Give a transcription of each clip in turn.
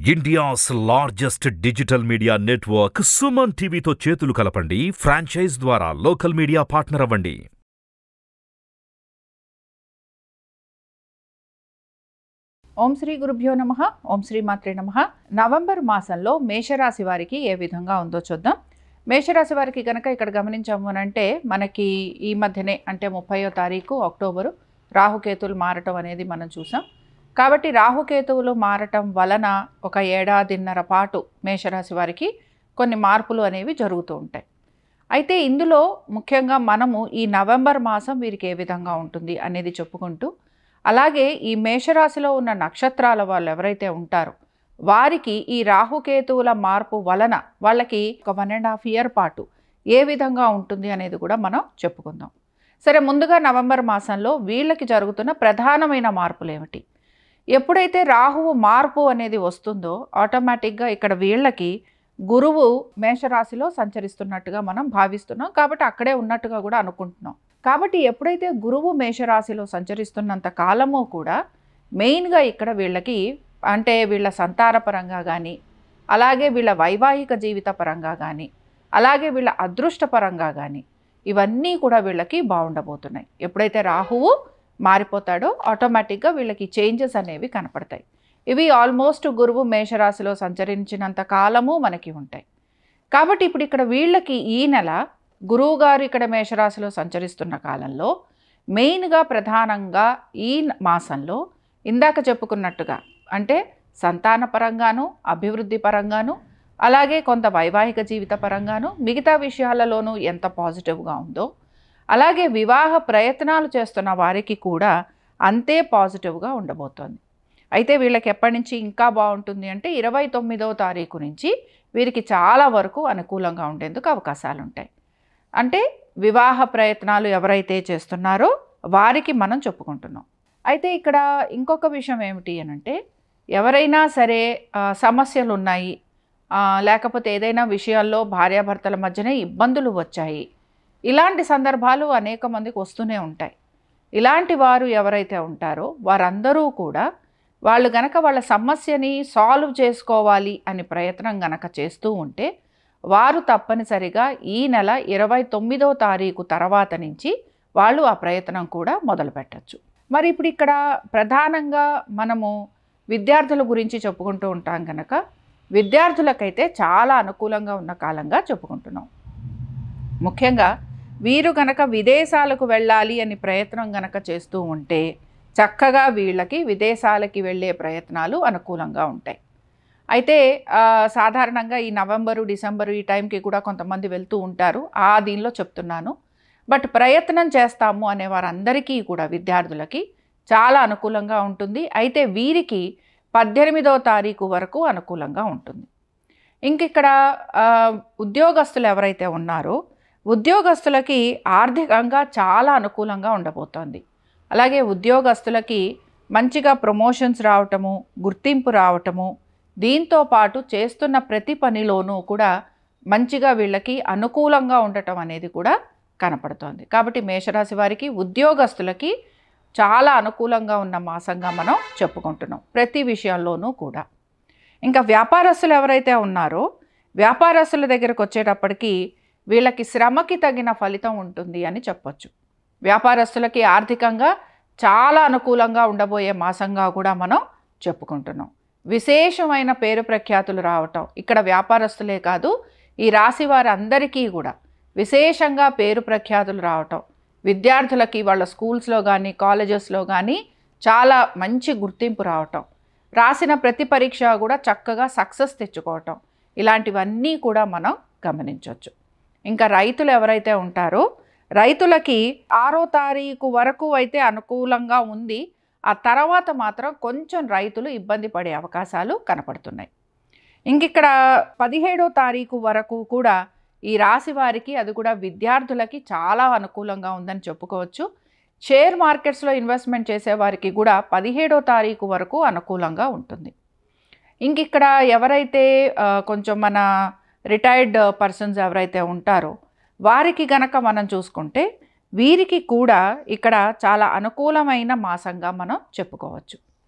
India's largest digital media network Suman టీవీతో చేతులు కలపండి ఫ్రాంచైజ్ ద్వారా లోకల్ మీడియా పార్ట్నర్ అవ్వండి ఓం శ్రీ గురుభ్యో నమ ఓం శ్రీ మాత్రే నమ నవంబర్ మాసంలో మేషరాశి వారికి ఏ విధంగా ఉందో చూద్దాం మేషరాశి వారికి కనుక ఇక్కడ గమనించాము అని అంటే మనకి ఈ మధ్యనే అంటే ముప్పయో తారీఖు అక్టోబరు రాహుకేతువులు మారటం అనేది మనం చూసాం కాబట్టి రాహుకేతువులు మారటం వలన ఒక ఏడాదిన్నర పాటు మేషరాశి వారికి కొన్ని మార్పులు అనేవి జరుగుతూ ఉంటాయి అయితే ఇందులో ముఖ్యంగా మనము ఈ నవంబర్ మాసం వీరికి ఏ విధంగా ఉంటుంది అనేది చెప్పుకుంటూ అలాగే ఈ మేషరాశిలో ఉన్న నక్షత్రాల వాళ్ళు ఎవరైతే ఉంటారో వారికి ఈ రాహుకేతువుల మార్పు వలన వాళ్ళకి ఒక వన్ అండ్ హాఫ్ ఇయర్ పాటు ఏ విధంగా ఉంటుంది అనేది కూడా మనం చెప్పుకుందాం సరే ముందుగా నవంబర్ మాసంలో వీళ్ళకి జరుగుతున్న ప్రధానమైన మార్పులు ఏమిటి ఎప్పుడైతే రాహువు మార్పు అనేది వస్తుందో ఆటోమేటిక్గా ఇక్కడ వీళ్ళకి గురువు మేషరాశిలో సంచరిస్తున్నట్టుగా మనం భావిస్తున్నాం కాబట్టి అక్కడే ఉన్నట్టుగా కూడా అనుకుంటున్నాం కాబట్టి ఎప్పుడైతే గురువు మేషరాశిలో సంచరిస్తున్నంత కాలము కూడా మెయిన్గా ఇక్కడ వీళ్ళకి అంటే వీళ్ళ సంతాన పరంగా కానీ అలాగే వీళ్ళ వైవాహిక జీవిత పరంగా కానీ అలాగే వీళ్ళ అదృష్ట పరంగా కానీ ఇవన్నీ కూడా వీళ్ళకి బాగుండబోతున్నాయి ఎప్పుడైతే రాహువు మారిపోతాడో ఆటోమేటిక్గా వీళ్ళకి చేంజెస్ అనేవి కనపడతాయి ఇవి ఆల్మోస్ట్ గురువు మేషరాశిలో సంచరించినంత కాలము మనకి ఉంటాయి కాబట్టి ఇప్పుడు ఇక్కడ వీళ్ళకి ఈ నెల గురువు గారు ఇక్కడ మేషరాశిలో సంచరిస్తున్న కాలంలో మెయిన్గా ప్రధానంగా ఈ మాసంలో ఇందాక చెప్పుకున్నట్టుగా అంటే సంతాన పరంగాను అభివృద్ధి పరంగాను అలాగే కొంత వైవాహిక జీవిత పరంగాను మిగతా విషయాలలోనూ ఎంత పాజిటివ్గా ఉందో అలాగే వివాహ ప్రయత్నాలు చేస్తున్న వారికి కూడా అంతే పాజిటివ్గా ఉండబోతోంది అయితే వీళ్ళకి ఎప్పటి నుంచి ఇంకా బాగుంటుంది అంటే ఇరవై తొమ్మిదవ తారీఖు నుంచి వీరికి చాలా వరకు అనుకూలంగా ఉండేందుకు అవకాశాలు ఉంటాయి అంటే వివాహ ప్రయత్నాలు ఎవరైతే చేస్తున్నారో వారికి మనం చెప్పుకుంటున్నాం అయితే ఇక్కడ ఇంకొక విషయం ఏమిటి అని అంటే ఎవరైనా సరే ఆ, సమస్యలు ఉన్నాయి ఆ, లేకపోతే ఏదైనా విషయాల్లో భార్యాభర్తల మధ్యనే ఇబ్బందులు వచ్చాయి ఇలాంటి సందర్భాలు అనేక మందికి వస్తూనే ఉంటాయి ఇలాంటి వారు ఎవరైతే ఉంటారో వారందరూ కూడా వాళ్ళు గనక వాళ్ళ సమస్యని సాల్వ్ చేసుకోవాలి అని ప్రయత్నం గనక చేస్తూ ఉంటే వారు తప్పనిసరిగా ఈ నెల ఇరవై తొమ్మిదో తారీఖు తర్వాత నుంచి వాళ్ళు ఆ ప్రయత్నం కూడా మొదలు పెట్టచ్చు మరి ఇప్పుడు ఇక్కడ ప్రధానంగా మనము విద్యార్థుల గురించి చెప్పుకుంటూ ఉంటాం కనుక విద్యార్థులకైతే చాలా అనుకూలంగా ఉన్న కాలంగా చెప్పుకుంటున్నాం ముఖ్యంగా వీరు గనక విదేశాలకు వెళ్ళాలి అని ప్రయత్నం గనక చేస్తూ ఉంటే చక్కగా వీళ్ళకి విదేశాలకి వెళ్ళే ప్రయత్నాలు అనుకూలంగా ఉంటాయి అయితే ఆ, సాధారణంగా ఈ నవంబరు డిసెంబరు ఈ టైంకి కూడా కొంతమంది వెళ్తూ ఉంటారు ఆ దీనిలో చెప్తున్నాను బట్ ప్రయత్నం చేస్తాము అనే వారందరికీ కూడా విద్యార్థులకి చాలా అనుకూలంగా ఉంటుంది అయితే వీరికి పద్దెనిమిదో తారీఖు వరకు అనుకూలంగా ఉంటుంది ఇంక ఇక్కడ ఆ, ఉద్యోగస్తులు ఎవరైతే ఉన్నారో ఉద్యోగస్తులకి ఆర్థికంగా చాలా అనుకూలంగా ఉండబోతోంది అలాగే ఉద్యోగస్తులకి మంచిగా ప్రమోషన్స్ రావటము గుర్తింపు రావటము దీంతో పాటు చేస్తున్న ప్రతి పనిలోనూ కూడా మంచిగా వీళ్ళకి అనుకూలంగా ఉండటం అనేది కూడా కనపడుతోంది కాబట్టి మేషరాశి వారికి ఉద్యోగస్తులకి చాలా అనుకూలంగా ఉన్న మాసంగా మనం చెప్పుకుంటున్నాం ప్రతి విషయంలోనూ కూడా ఇంకా వ్యాపారస్తులు ఎవరైతే ఉన్నారో వ్యాపారస్తుల దగ్గరకు వచ్చేటప్పటికి వీళ్ళకి శ్రమకి తగిన ఫలితం ఉంటుంది అని చెప్పొచ్చు వ్యాపారస్తులకి ఆర్థికంగా చాలా అనుకూలంగా ఉండబోయే మాసంగా కూడా మనం చెప్పుకుంటున్నాం విశేషమైన పేరు ప్రఖ్యాతులు రావటం ఇక్కడ వ్యాపారస్తులే కాదు ఈ రాశి వారందరికీ కూడా విశేషంగా పేరు ప్రఖ్యాతులు రావటం విద్యార్థులకి వాళ్ళ స్కూల్స్లో కానీ కాలేజెస్లో కానీ చాలా మంచి గుర్తింపు రావటం రాసిన ప్రతి పరీక్ష కూడా చక్కగా సక్సెస్ తెచ్చుకోవటం ఇలాంటివన్నీ కూడా మనం గమనించవచ్చు ఇంకా రైతులు ఎవరైతే ఉంటారో రైతులకి ఆరో తారీఖు వరకు అయితే అనుకూలంగా ఉంది ఆ తర్వాత మాత్రం కొంచెం రైతులు ఇబ్బంది పడే అవకాశాలు కనపడుతున్నాయి ఇంక ఇక్కడ పదిహేడో తారీఖు వరకు కూడా ఈ రాశి వారికి అది కూడా విద్యార్థులకి చాలా అనుకూలంగా ఉందని చెప్పుకోవచ్చు షేర్ మార్కెట్స్లో ఇన్వెస్ట్మెంట్ చేసే వారికి కూడా పదిహేడో తారీఖు వరకు అనుకూలంగా ఉంటుంది ఇంక ఇక్కడ ఎవరైతే ఆ, కొంచెం మన రిటైర్డ్ పర్సన్స్ ఎవరైతే ఉంటారో వారికి గనక మనం చూసుకుంటే వీరికి కూడా ఇక్కడ చాలా అనుకూలమైన మాసంగా మనం చెప్పుకోవచ్చు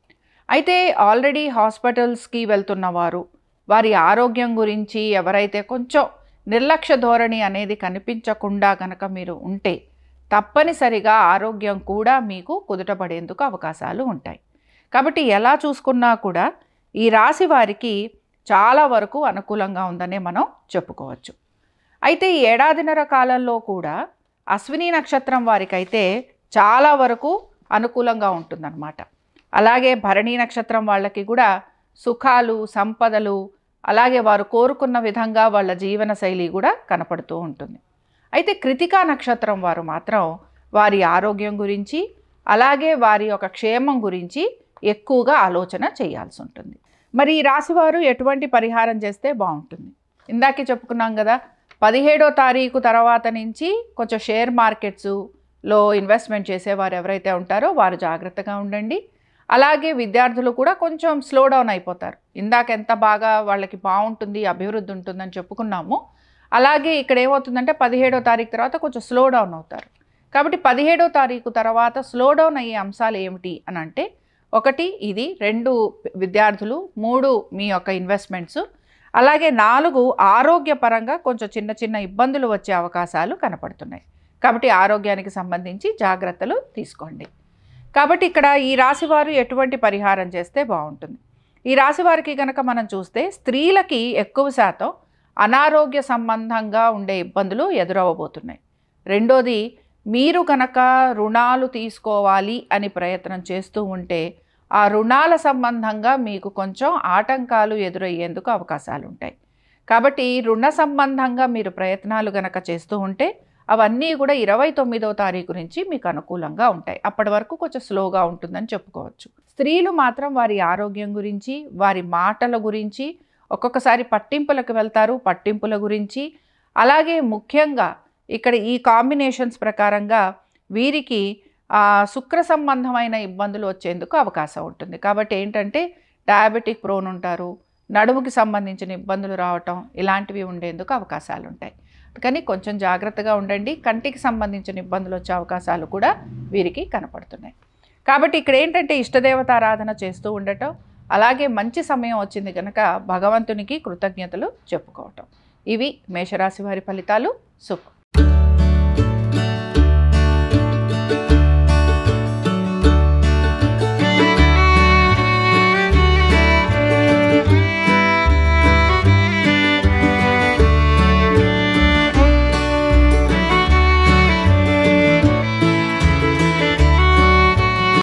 అయితే ఆల్రెడీ హాస్పిటల్స్కి వెళ్తున్నవారు వారి ఆరోగ్యం గురించి ఎవరైతే కొంచెం నిర్లక్ష్య ధోరణి అనేది కనిపించకుండా కనుక మీరు ఉంటే తప్పనిసరిగా ఆరోగ్యం కూడా మీకు కుదుటపడేందుకు అవకాశాలు ఉంటాయి కాబట్టి ఎలా చూసుకున్నా కూడా ఈ రాశి వారికి చాలా వరకు అనుకూలంగా ఉందనే మనం చెప్పుకోవచ్చు అయితే ఈ ఏడాదిన్నర కాలంలో కూడా అశ్విని నక్షత్రం వారికైతే చాలా వరకు అనుకూలంగా ఉంటుందన్నమాట అలాగే భరణి నక్షత్రం వాళ్ళకి కూడా సుఖాలు సంపదలు అలాగే వారు కోరుకున్న విధంగా వాళ్ళ జీవన శైలి కూడా కనపడుతూ ఉంటుంది అయితే కృతికా నక్షత్రం వారు మాత్రం వారి ఆరోగ్యం గురించి అలాగే వారి యొక్క క్షేమం గురించి ఎక్కువగా ఆలోచన చేయాల్సి ఉంటుంది మరి ఈ రాశివారు ఎటువంటి పరిహారం చేస్తే బాగుంటుంది ఇందాకే చెప్పుకున్నాం కదా పదిహేడో తారీఖు తర్వాత నుంచి కొంచెం షేర్ మార్కెట్స్లో ఇన్వెస్ట్మెంట్ చేసేవారు ఎవరైతే ఉంటారో వారు జాగ్రత్తగా ఉండండి అలాగే విద్యార్థులు కూడా కొంచెం స్లో డౌన్ అయిపోతారు ఇందాక ఎంత బాగా వాళ్ళకి బాగుంటుంది అభివృద్ధి ఉంటుందని చెప్పుకున్నాము అలాగే ఇక్కడ ఏమవుతుందంటే పదిహేడో తారీఖు తర్వాత కొంచెం స్లో డౌన్ అవుతారు కాబట్టి పదిహేడో తారీఖు తర్వాత స్లో డౌన్ అయ్యే అంశాలు ఏమిటి అని అంటే ఒకటి ఇది రెండు విద్యార్థులు మూడు మీ యొక్క ఇన్వెస్ట్మెంట్స్ అలాగే నాలుగు ఆరోగ్యపరంగా కొంచెం చిన్న చిన్న ఇబ్బందులు వచ్చే అవకాశాలు కనపడుతున్నాయి కాబట్టి ఆరోగ్యానికి సంబంధించి జాగ్రత్తలు తీసుకోండి కాబట్టి ఇక్కడ ఈ రాశి వారు ఎటువంటి పరిహారం చేస్తే బాగుంటుంది ఈ రాశి వారికి కనుక మనం చూస్తే స్త్రీలకి ఎక్కువ శాతం అనారోగ్య సంబంధంగా ఉండే ఇబ్బందులు ఎదురవ్వబోతున్నాయి రెండోది మీరు కనుక రుణాలు తీసుకోవాలి అని ప్రయత్నం చేస్తూ ఉంటే ఆ రుణాల సంబంధంగా మీకు కొంచెం ఆటంకాలు ఎదురయ్యేందుకు అవకాశాలు ఉంటాయి కాబట్టి రుణ సంబంధంగా మీరు ప్రయత్నాలు గనక చేస్తూ ఉంటే అవన్నీ కూడా ఇరవై తొమ్మిదో తారీఖు నుంచి మీకు అనుకూలంగా ఉంటాయి అప్పటి వరకు కొంచెం స్లోగా ఉంటుందని చెప్పుకోవచ్చు స్త్రీలు మాత్రం వారి ఆరోగ్యం గురించి వారి మాటల గురించి ఒక్కొక్కసారి పట్టింపులకు వెళ్తారు పట్టింపుల గురించి అలాగే ముఖ్యంగా ఇక్కడ ఈ కాంబినేషన్స్ ప్రకారంగా వీరికి ఆ, శుక్ర సంబంధమైన ఇబ్బందులు వచ్చేందుకు అవకాశం ఉంటుంది కాబట్టి ఏంటంటే డయాబెటిక్ ప్రోన్ ఉంటారు నడుముకి సంబంధించిన ఇబ్బందులు రావటం ఇలాంటివి ఉండేందుకు అవకాశాలు ఉంటాయి కానీ కొంచెం జాగ్రత్తగా ఉండండి కంటికి సంబంధించిన ఇబ్బందులు వచ్చే అవకాశాలు కూడా వీరికి కనపడుతున్నాయి కాబట్టి ఇక్కడ ఏంటంటే ఇష్టదేవత ఆరాధన చేస్తూ ఉండటం అలాగే మంచి సమయం వచ్చింది కనుక భగవంతునికి కృతజ్ఞతలు చెప్పుకోవటం ఇవి మేషరాశి వారి ఫలితాలు శుభం